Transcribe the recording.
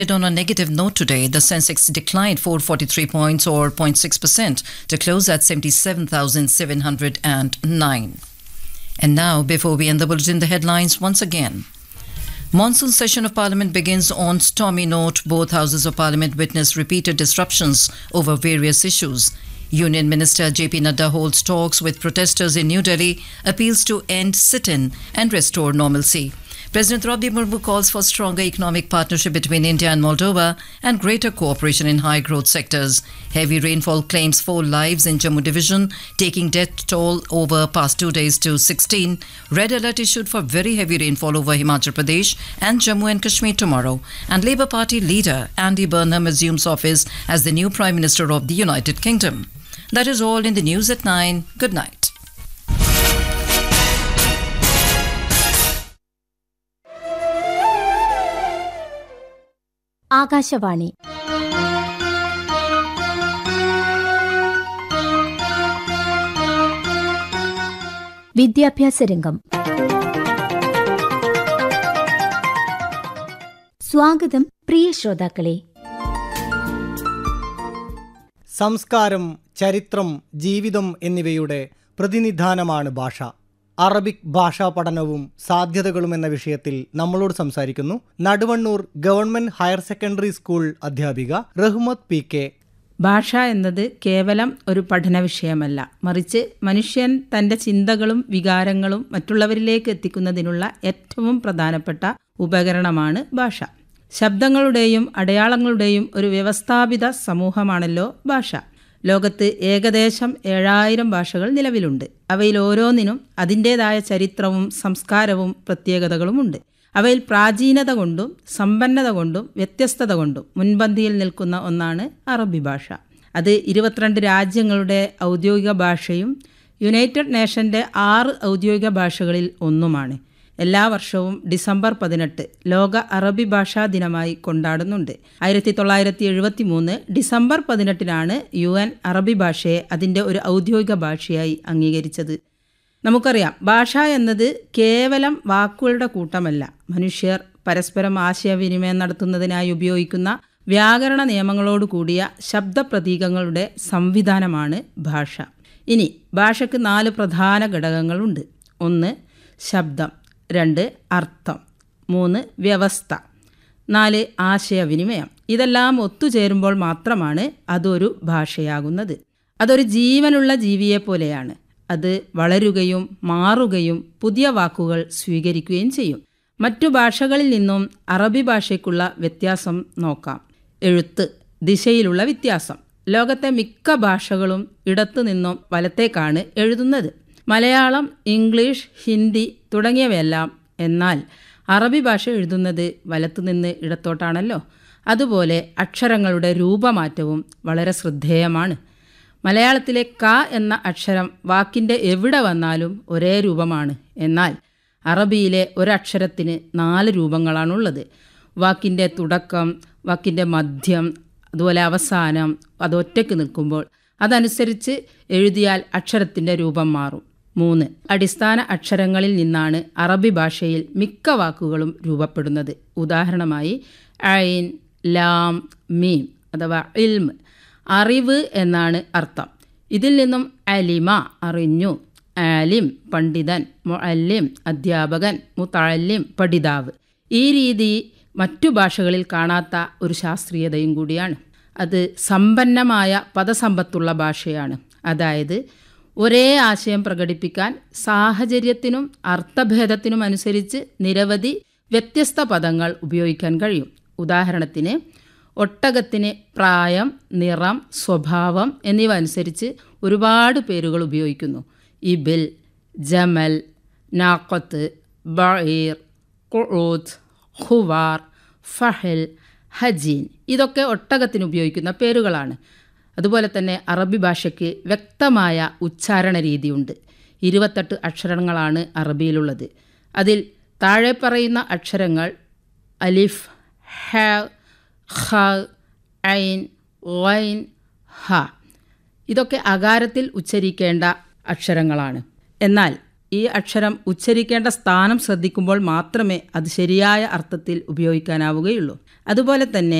On a negative note today, the Sensex declined 443 points or 0.6% to close at 77,709. And now, before we end the bulletin, the headlines once again. Monsoon session of Parliament begins on stormy note. Both houses of Parliament witness repeated disruptions over various issues. Union Minister JP Nadda holds talks with protesters in New Delhi, appeals to end sit-in and restore normalcy. President Draupadi Murmu calls for stronger economic partnership between India and Moldova and greater cooperation in high growth sectors. Heavy rainfall claims four lives in Jammu division, taking death toll over past two days to 16. Red alert issued for very heavy rainfall over Himachal Pradesh and Jammu and Kashmir tomorrow. And Labour Party leader Andy Burnham assumes office as the new Prime Minister of the United Kingdom. That is all in the news at 9. Good night. Akashvani വിദ്യാഭ്യാസ രംഗം സ്വാഗതം പ്രിയ ശ്രോതാക്കളെ സംസ്കാരം ചരിത്രം ജീവിതം എന്നിവയുടെ പ്രതിനിധാനമാണ് ഭാഷ Arabic ഭാഷാ പഠനവും സാധ്യതകളും എന്ന വിഷയത്തിൽ നമ്മളോട് സംസാരിക്കുന്നു Naduvannur government higher secondary school അധ്യാപിക റഹ്മത്ത് പി കെ ഭാഷ എന്നത് കേവലം ഒരു പഠന വിഷയമല്ല മറിച്ച് മനുഷ്യൻ തൻ്റെ ചിന്തകളും വികാരങ്ങളും മറ്റുള്ളവരിലേക്ക് എത്തിക്കുന്നതിനുള്ള ഏറ്റവും പ്രധാനപ്പെട്ട ഉപകരണമാണ് ഭാഷ ശബ്ദങ്ങളുടെയും അടയാളങ്ങളുടെയും ഒരു വ്യവസ്ഥാപിത സമൂഹമാണല്ലോ ഭാഷ ലോകത്ത് ഏകദേശം ഏഴായിരം ഭാഷകൾ നിലവിലുണ്ട് അവയിൽ ഓരോന്നിനും അതിൻ്റേതായ ചരിത്രവും സംസ്കാരവും പ്രത്യേകതകളുമുണ്ട് അവയിൽ പ്രാചീനത കൊണ്ടും സമ്പന്നത കൊണ്ടും വ്യത്യസ്തത കൊണ്ടും മുൻപന്തിയിൽ നിൽക്കുന്ന ഒന്നാണ് അറബി ഭാഷ അത് ഇരുപത്തിരണ്ട് രാജ്യങ്ങളുടെ ഔദ്യോഗിക ഭാഷയും യുണൈറ്റഡ് നേഷൻ്റെ ആറ് ഔദ്യോഗിക ഭാഷകളിൽ ഒന്നുമാണ് എല്ലാ വർഷവും ഡിസംബർ പതിനെട്ട് ലോക അറബി ഭാഷാ ദിനമായി കൊണ്ടാടുന്നുണ്ട് ആയിരത്തി തൊള്ളായിരത്തി എഴുപത്തി മൂന്ന് ഡിസംബർ പതിനെട്ടിനാണ് യു എൻ അറബി ഭാഷയെ അതിൻ്റെ ഒരു ഔദ്യോഗിക ഭാഷയായി അംഗീകരിച്ചത് നമുക്കറിയാം ഭാഷ എന്നത് കേവലം വാക്കുകളുടെ കൂട്ടമല്ല മനുഷ്യർ പരസ്പരം ആശയവിനിമയം നടത്തുന്നതിനായി ഉപയോഗിക്കുന്ന വ്യാകരണ നിയമങ്ങളോട് കൂടിയ ശബ്ദപ്രതീകങ്ങളുടെ സംവിധാനമാണ് ഭാഷ ഇനി ഭാഷയ്ക്ക് നാല് പ്രധാന ഘടകങ്ങളുണ്ട് ഒന്ന് ശബ്ദം രണ്ട് അർത്ഥം മൂന്ന് വ്യവസ്ഥ നാല് ആശയവിനിമയം ഇതെല്ലാം ഒത്തുചേരുമ്പോൾ മാത്രമാണ് അതൊരു ഭാഷയാകുന്നത് അതൊരു ജീവനുള്ള ജീവിയെ പോലെയാണ് അത് വളരുകയും മാറുകയും പുതിയ വാക്കുകൾ സ്വീകരിക്കുകയും ചെയ്യും മറ്റു ഭാഷകളിൽ നിന്നും അറബി ഭാഷയ്ക്കുള്ള വ്യത്യാസം നോക്കാം എഴുത്ത് ദിശയിലുള്ള വ്യത്യാസം ലോകത്തെ മിക്ക ഭാഷകളും ഇടത്തു നിന്നും വലത്തേക്കാണ് എഴുതുന്നത് മലയാളം ഇംഗ്ലീഷ് ഹിന്ദി തുടങ്ങിയവയെല്ലാം എന്നാൽ അറബി ഭാഷ എഴുതുന്നത് വലത്തുനിന്ന് ഇടത്തോട്ടാണല്ലോ അതുപോലെ അക്ഷരങ്ങളുടെ രൂപമാറ്റവും വളരെ ശ്രദ്ധേയമാണ് മലയാളത്തിലെ ക എന്ന അക്ഷരം വാക്കിൻ്റെ എവിടെ വന്നാലും ഒരേ രൂപമാണ് എന്നാൽ അറബിയിലെ ഒരക്ഷരത്തിന് നാല് രൂപങ്ങളാണുള്ളത് വാക്കിൻ്റെ തുടക്കം വാക്കിൻ്റെ മധ്യം അതുപോലെ അവസാനം അതൊറ്റയ്ക്ക് നിൽക്കുമ്പോൾ അതനുസരിച്ച് എഴുതിയാൽ അക്ഷരത്തിൻ്റെ രൂപം മാറും മൂന്ന് അടിസ്ഥാന അക്ഷരങ്ങളിൽ നിന്നാണ് അറബി ഭാഷയിൽ മിക്ക വാക്കുകളും രൂപപ്പെടുന്നത് ഉദാഹരണമായി ഐൻ ലാം മീം അഥവാ ഇൽമ് അറിവ് എന്നാണ് അർത്ഥം ഇതിൽ നിന്നും അലിമ അറിഞ്ഞു ആലിം പണ്ഡിതൻ മുഅല്ലിം അധ്യാപകൻ മുത്തല്ലിം പഠിതാവ് ഈ രീതി മറ്റു ഭാഷകളിൽ കാണാത്ത ഒരു ശാസ്ത്രീയതയും കൂടിയാണ് അത് സമ്പന്നമായ പദസമ്പത്തുള്ള ഭാഷയാണ് അതായത് ഒരേ ആശയം പ്രകടിപ്പിക്കാൻ സാഹചര്യത്തിനും അർത്ഥഭേദത്തിനും അനുസരിച്ച് നിരവധി വ്യത്യസ്ത പദങ്ങൾ ഉപയോഗിക്കാൻ കഴിയും ഉദാഹരണത്തിന് ഒട്ടകത്തിന് പ്രായം നിറം സ്വഭാവം എന്നിവ അനുസരിച്ച് ഒരുപാട് പേരുകൾ ഉപയോഗിക്കുന്നു ഇബിൽ ജമൽ നാക്കത്ത് ബീർ ഖുറൂത്ത് ഖുവാർ ഫഹൽ ഹജീൻ ഇതൊക്കെ ഒട്ടകത്തിന് ഉപയോഗിക്കുന്ന പേരുകളാണ് അതുപോലെ തന്നെ അറബി ഭാഷയ്ക്ക് വ്യക്തമായ ഉച്ചാരണ രീതിയുണ്ട് ഇരുപത്തെട്ട് അക്ഷരങ്ങളാണ് അറബിയിലുള്ളത് അതിൽ താഴെ പറയുന്ന അക്ഷരങ്ങൾ അലിഫ് ഹ ഖ ഐൻ വൈൻ ഹ ഇതൊക്കെ അകാരത്തിൽ ഉച്ചരിക്കേണ്ട അക്ഷരങ്ങളാണ് എന്നാൽ ഈ അക്ഷരം ഉച്ചരിക്കേണ്ട സ്ഥാനം ശ്രദ്ധിക്കുമ്പോൾ മാത്രമേ അത് ശരിയായ അർത്ഥത്തിൽ ഉപയോഗിക്കാനാവുകയുള്ളൂ അതുപോലെ തന്നെ